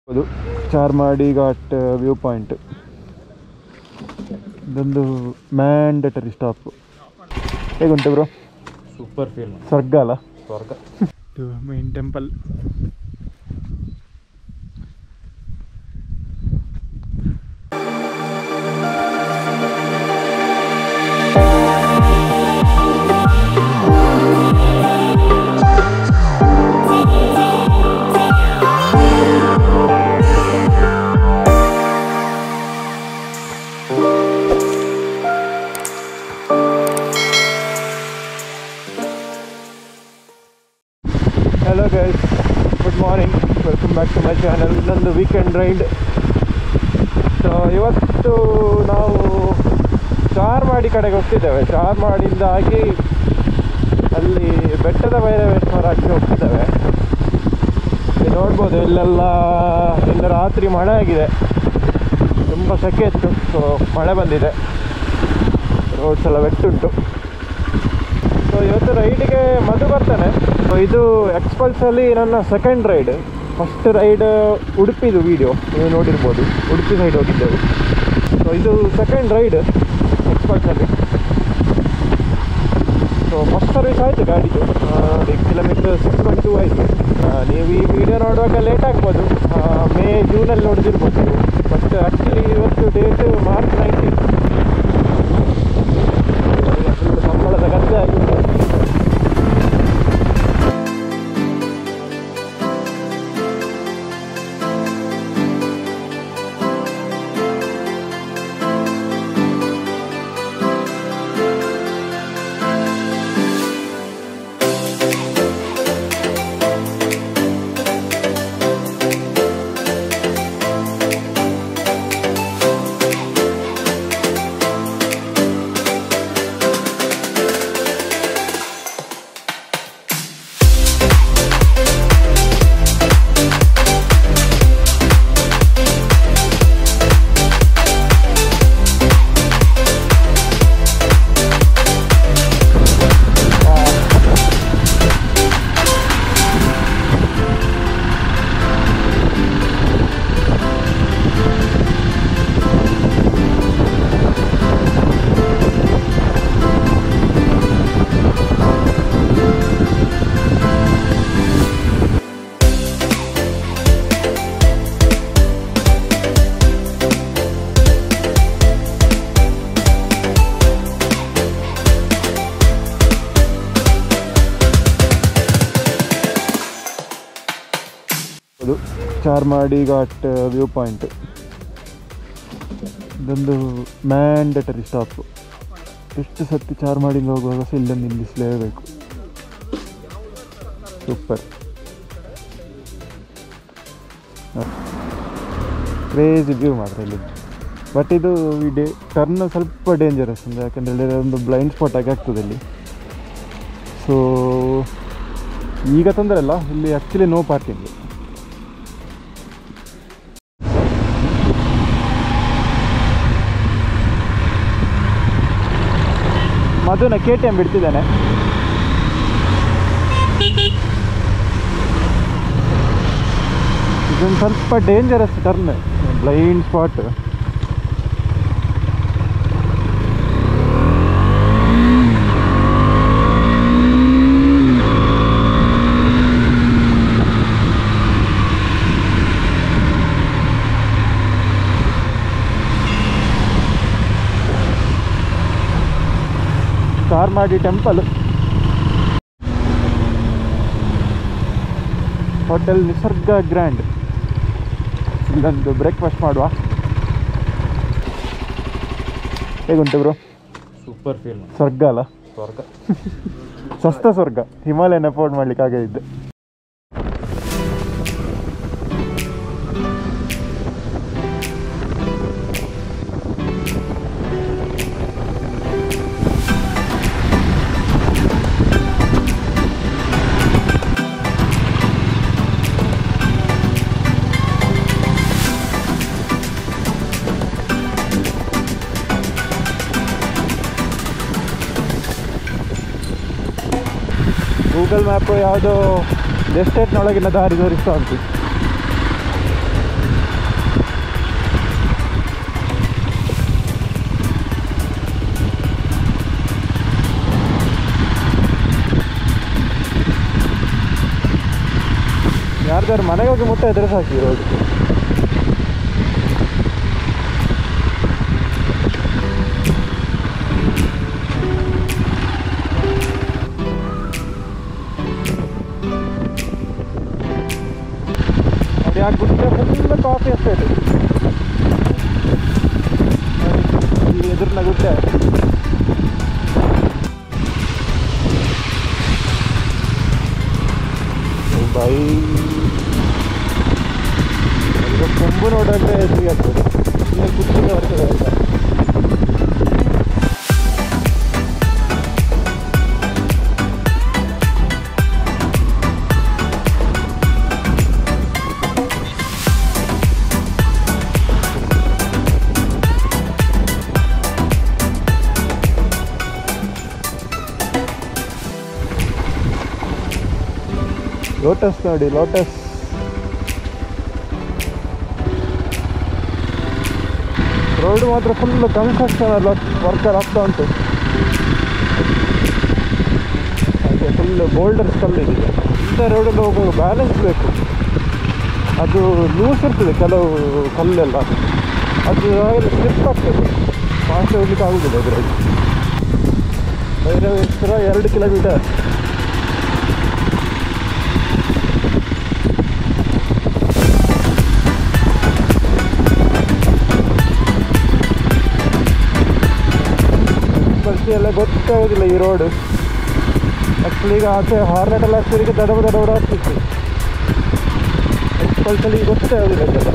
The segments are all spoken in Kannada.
ಅದು ಚಾರ್ಮಾಡಿ ಘಾಟ್ ವ್ಯೂ ಪಾಯಿಂಟ್ ಇದೊಂದು ಮ್ಯಾಂಡಟರಿ ಸ್ಟಾಪ್ ಹೇಗುಂಟು ಬ್ರೋ ಸೂಪರ್ ಫೀಲ್ ಸ್ವರ್ಗ ಅಲ್ಲ ಸ್ವರ್ಗ ಇದು main temple hello guys good morning welcome back to my channel ಇದೊಂದು ವೀಕೆಂಡ್ ರೈಡ್ ಸೊ ಇವತ್ತು ನಾವು ಚಾರ್ಮಾಡಿ ಕಡೆಗೆ ಹೋಗ್ತಿದ್ದೇವೆ ಚಾರ್ಮಾಡಿಂದಾಗಿ ಅಲ್ಲಿ ಬೆಟ್ಟದ ಭೈರವೇಶ್ವರಕ್ಕೆ ಹೋಗ್ತಿದ್ದೇವೆ ಇಲ್ಲಿ ನೋಡ್ಬೋದು ಇಲ್ಲೆಲ್ಲ ಇನ್ನು ರಾತ್ರಿ ಮಳೆ ಆಗಿದೆ ತುಂಬ ಸೆಕೆ ಇತ್ತು ಸೊ ಮಳೆ ಬಂದಿದೆ ರೋಡ್ಸ್ ಎಲ್ಲ ವೆಟ್ಟುಂಟು ಸೊ ಇವತ್ತು ರೈಡಿಗೆ ಮಧು ಬರ್ತಾನೆ ಸೊ ಇದು ಎಕ್ಸ್ಪಲ್ಸಲ್ಲಿ ನನ್ನ ಸೆಕೆಂಡ್ ರೈಡ್ ಫಸ್ಟ್ ರೈಡ್ ಉಡುಪಿದು ವಿಡಿಯೋ ನೀವು ನೋಡಿರ್ಬೋದು ಉಡುಪಿ ಸೈಡ್ ಹೋಗಿದ್ದೆವು ಸೊ ಇದು ಸೆಕೆಂಡ್ ರೈಡ್ ಎಕ್ಸ್ಪಲ್ಸಲ್ಲಿ ಸೊ ಫಸ್ಟ್ ಸರ್ವಿಸ್ ಆಯಿತು ಗಾಡಿದು ನೋಡಿ ಕಿಲೋಮೀಟರ್ ಸಿಕ್ಸ್ ಪಾಯಿಂಟ್ ಟೂ ಆಯಿತು ನೀವು ಈ ವಿಡಿಯೋ ನೋಡುವಾಗ ಲೇಟ್ ಆಗ್ಬೋದು ಆ, ಮೇ ಜೂನಲ್ಲಿ ನೋಡಿದಿರ್ಬೋದು ನೀವು ಬಟ್ ಆ್ಯಕ್ಚುಲಿ ಇವತ್ತು ಡೇಟ್ ಮಾರ್ಚ್ ನೈನ್ಟೀನ್ ಫುಲ್ ಸಂಬಳದ ಗದ್ದೆ ಆಗಿತ್ತು ಅದು ಚಾರ್ಮಾಡಿ ಘಾಟ್ ವ್ಯೂ ಪಾಯಿಂಟ್ ಇದೊಂದು ಮ್ಯಾಂಡಟರಿ ಸ್ಟಾಪ್ ಎಷ್ಟು ಸತಿ ಚಾರ್ಮಾಡಿಂದ ಹೋಗುವಾಗ ಸಹ ಇಲ್ಲೊಂದು ನಿಲ್ಲಿಸಲೇಬೇಕು ಸೂಪರ್ ಕ್ರೇಜಿ ವ್ಯೂ ಮಾತ್ರ ಇಲ್ಲಿ ಬಟ್ ಇದು ಈ ಡೇ ಟರ್ನ್ ಸ್ವಲ್ಪ ಡೇಂಜರಸ್ ಅಂದರೆ ಯಾಕಂದರೆ ಒಂದು ಬ್ಲೈಂಡ್ ಸ್ಪಾಟ್ ಆಗಿ ಆಗ್ತದೆ ಇಲ್ಲಿ ಸೊ ಈಗ ತೊಂದರೆ ಅಲ್ಲ ಇಲ್ಲಿ ಆ್ಯಕ್ಚುಲಿ ನೋ ಪಾರ್ಕಿಂಗ್ ಮಧುನ ಕೆ ಟಿ ಎಮ್ ಬಿಡ್ತಿದ್ದಾನೆ ಇದೊಂದು ಸ್ವಲ್ಪ dangerous turn blind spot Charmadi temple hotel Nisarga grand ಇಲ್ಲೊಂದು ಬ್ರೇಕ್ಫಾಸ್ಟ್ ಮಾಡುವ ಹೇಗುಂಟು ಬ್ರೋ ಸೂಪರ್ ಫೀಲ್ ಸ್ವರ್ಗ ಅಲ್ಲ ಸ್ವರ್ಗ ಸಸ್ತ ಸ್ವರ್ಗ ಹಿಮಾಲಯನ ಅಫೋರ್ಡ್ ಮಾಡ್ಲಿಕ್ಕೆ ಆಗದಿದ್ದೆ ಗೂಗಲ್ ಮ್ಯಾಪು ಯಾವುದೋ ಎಸ್ಟೇಟ್ನೊಳಗಿನ ದಾರಿ ತೋರಿಸ್ತಾ ಉಂಟು ಹೋಗಿ ಮುಟ್ಟ ಇದ್ರೆ ಸಾಕು ಈ ರೋಡ್ ನೋಡಿ ಆ ಗುಡ್ಡ ಫುಲ್ ಕಾಫಿ ಎಸ್ಟೇಟ್ ಈ ಎದುರಿನ ಗುಡ್ಡ ಬೈ ಈಗ ಕೊಂಬು ನೋಡೋದ್ರೆ ಎದುರಿಗೆ ಆಗ್ತದೆ ಇಲ್ಲಿ ಕುತ್ತಿಗೆ ಬರ್ತದೆ ಅಂತ ಲೋಟಸ್ ನೋಡಿ ಲೋಟಸ್ ರೋಡ್ ಮಾತ್ರ ಫುಲ್ ಕನ್ಸ್ಟ್ರಕ್ಷನ್ ಎಲ್ಲ ವರ್ಕರ್ ಆಗ್ತಾ ಉಂಟು ಹಾಗೆ ಫುಲ್ ಬೋಲ್ಡರ್ಸ್ ಕಲ್ಲಿದೆ ಇಂಥ ರೋಡಲ್ಲಿ ಹೋಗುವಾಗ ಬ್ಯಾಲೆನ್ಸ್ ಬೇಕು ಅದು ಲೂಸ್ ಇರ್ತದೆ ಕೆಲವು ಕಲ್ಲೆಲ್ಲ ಅದು ಸ್ಲಿಪ್ ಆಗ್ತದೆ ಫಾಸ್ಟ್ ಹೋಗ್ಲಿಕ್ಕೆ ಆಗುದಿಲ್ಲ ಇದರಲ್ಲಿ ಭೈರವೇಶ್ವರ ಎರಡು ಕಿಲೋಮೀಟರ್ ಬಸ್ ಎಲ್ಲ ಗೊತ್ತಾಗೋದಿಲ್ಲ ಈ ರೋಡ್ ಆ್ಯಕ್ಚುಲಿ ಈಗ ಆಚೆ ಹಾರ್ನೆಟ್ ಎಲ್ಲ ಹಾಕ್ತಿದ್ದಕ್ಕೆ ದಡಬ ದಡಬಡ ಆಗ್ತಿತ್ತು ಎಕ್ಸ್ಪಲ್ಸಲ್ಲಿ ಈಗ ಗೊತ್ತೇ ಆಗೋದಿಲ್ಲ ಇದೆಲ್ಲ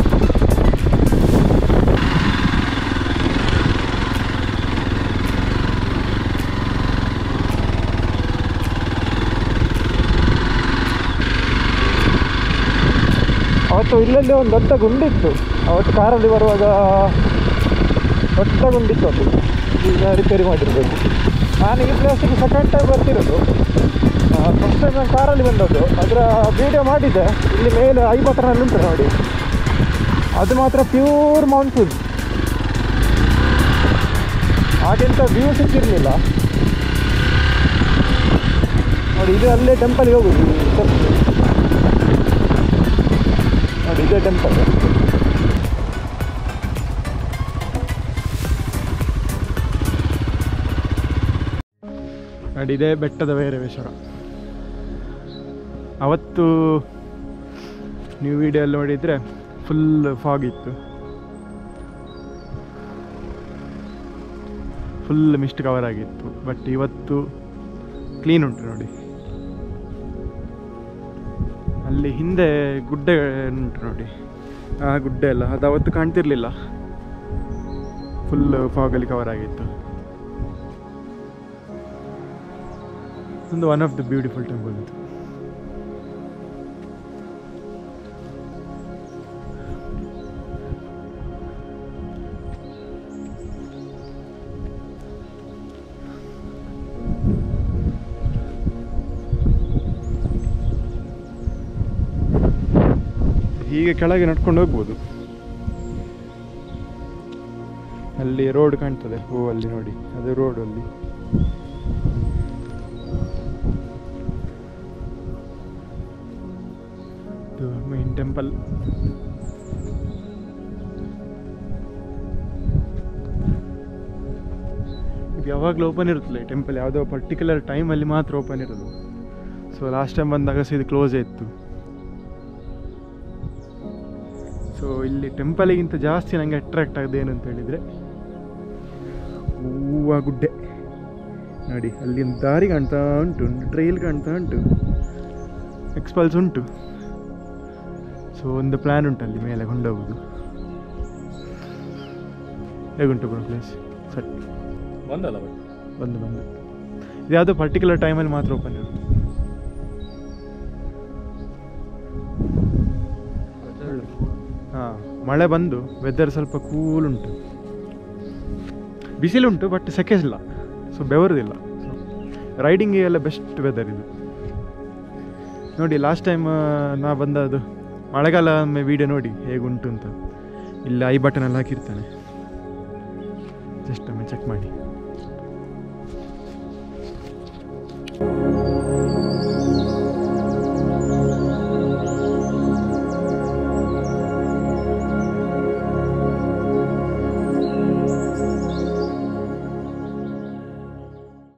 ಅವತ್ತು ಇಲ್ಲಲ್ಲಿ ಒಂದು ದೊಡ್ಡ ಗುಂಡಿತ್ತು ಅವತ್ತು ಕಾರಲ್ಲಿ ಬರುವಾಗ ದೊಡ್ಡ ಗುಂಡಿತ್ತು ಅದು ಈಗ ರಿಪೇರಿ ಮಾಡಿರ್ಬೇಕು ನಾನು ಈ ಪ್ಲೇಸಿಗೆ ಸೆಕೆಂಡ್ ಟೈಮ್ ಬರ್ತಿರೋದು ಫಸ್ಟ್ ಟೈಮ್ ನಾನು ಕಾರಲ್ಲಿ ಬಂದದ್ದು ಅದರ ವಿಡಿಯೋ ಮಾಡಿದ್ದೆ ಇಲ್ಲಿ ಮೇಲೆ ಐ ಬಟನಲ್ಲಿ ಉಂಟು ನೋಡಿ ಅದು ಮಾತ್ರ ಪ್ಯೂರ್ ಮೌನ್ಸೂನ್ ಹಾಗೆಂತ ವ್ಯೂ ಸಿಕ್ಕಿರಲಿಲ್ಲ ನೋಡಿ ಇದು ಅಲ್ಲೇ ಟೆಂಪಲ್ಗೆ ಹೋಗುದು ಈ steps. ನೋಡಿ ಇದೇ ಟೆಂಪಲ್ ನೋಡಿ ಇದೇ ಬೆಟ್ಟದ ಭೈರವೇಶ್ವರ ಅವತ್ತು ನೀವು ವಿಡಿಯೋ ಎಲ್ಲ ನೋಡಿದರೆ ಫುಲ್ ಫಾಗ್ ಇತ್ತು ಫುಲ್ ಮಿಸ್ಟ್ ಕವರ್ ಆಗಿತ್ತು ಬಟ್ ಇವತ್ತು ಕ್ಲೀನ್ ಉಂಟು ನೋಡಿ ಅಲ್ಲಿ ಹಿಂದೆ ಗುಡ್ಡೆ ಉಂಟು ನೋಡಿ ಆ ಗುಡ್ಡೆ ಎಲ್ಲ ಅದು ಅವತ್ತು ಕಾಣ್ತಿರ್ಲಿಲ್ಲ ಫುಲ್ ಫಾಗಲ್ಲಿ ಕವರ್ ಆಗಿತ್ತು ಒಂದು one of the beautiful temple ಇದು ಹೀಗೆ ಕೆಳಗೆ ನಡ್ಕೊಂಡು ಹೋಗ್ಬೋದು ಅಲ್ಲಿ ರೋಡ್ ಕಾಣ್ತದೆ ಓ ಅಲ್ಲಿ ನೋಡಿ ಅದು ರೋಡ್ ಅಲ್ಲಿ ಇದು ಮೈನ್ ಟೆಂಪಲ್ ಇದು ಯಾವಾಗಲೂ ಓಪನ್ ಇರುತ್ತಲ್ಲ ಟೆಂಪಲ್ ಯಾವುದೋ ಪರ್ಟಿಕ್ಯುಲರ್ ಟೈಮಲ್ಲಿ ಮಾತ್ರ ಓಪನ್ ಇರೋದು ಸೊ ಲಾಸ್ಟ್ ಟೈಮ್ ಬಂದಾಗ ಸಹ ಇದು ಕ್ಲೋಸೇ ಇತ್ತು ಸೊ ಇಲ್ಲಿ ಟೆಂಪಲಿಗಿಂತ ಜಾಸ್ತಿ ನನಗೆ ಅಟ್ರಾಕ್ಟ್ ಆಗೋದು ಏನು ಅಂತ ಹೇಳಿದರೆ ಹೂವ ಗುಡ್ಡೆ ನೋಡಿ ಅಲ್ಲಿ ಒಂದು ದಾರಿ ಕಾಣ್ತಾ ಉಂಟು ಒಂದು ಟ್ರೈಲ್ ಕಾಣ್ತಾ ಉಂಟು ಎಕ್ಸ್ಪಲ್ಸ್ ಉಂಟು ಸೊ ಒಂದು ಪ್ಲ್ಯಾನ್ ಉಂಟು ಅಲ್ಲಿ ಮೇಲೆ ಕೊಂಡೋಗೋದು ಹೇಗುಂಟು ಬ್ರೋ ಪ್ಲೇಸ್ ಸರಿ ಬಂದಲ್ಲ ಬಟ್ ಬಂದು ಬಂದು ಇದು ಯಾವುದೋ ಪರ್ಟಿಕ್ಯುಲರ್ ಟೈಮಲ್ಲಿ ಮಾತ್ರ ಓಪನ್ ಇರುತ್ತೆ ಹಾಂ ಮಳೆ ಬಂದು ವೆದರ್ ಸ್ವಲ್ಪ ಕೂಲ್ ಉಂಟು ಬಿಸಿಲುಂಟು ಬಟ್ ಸೆಕೆ ಇಲ್ಲ ಸೊ ಬೆವರುದಿಲ್ಲ ರೈಡಿಂಗಿಗೆ ಎಲ್ಲ ಬೆಸ್ಟ್ ವೆದರ್ ಇದು ನೋಡಿ ಲಾಸ್ಟ್ ಟೈಮ್ ನಾ ಬಂದದ್ದು ಮಳೆಗಾಲ ಒಮ್ಮೆ ವೀಡಿಯೋ ನೋಡಿ ಹೇಗುಂಟು ಅಂತ ಇಲ್ಲಿ ಐ ಬಟನ್ ಎಲ್ಲ ಹಾಕಿರ್ತಾನೆ ಜಸ್ಟ್ ಒಮ್ಮೆ ಚೆಕ್ ಮಾಡಿ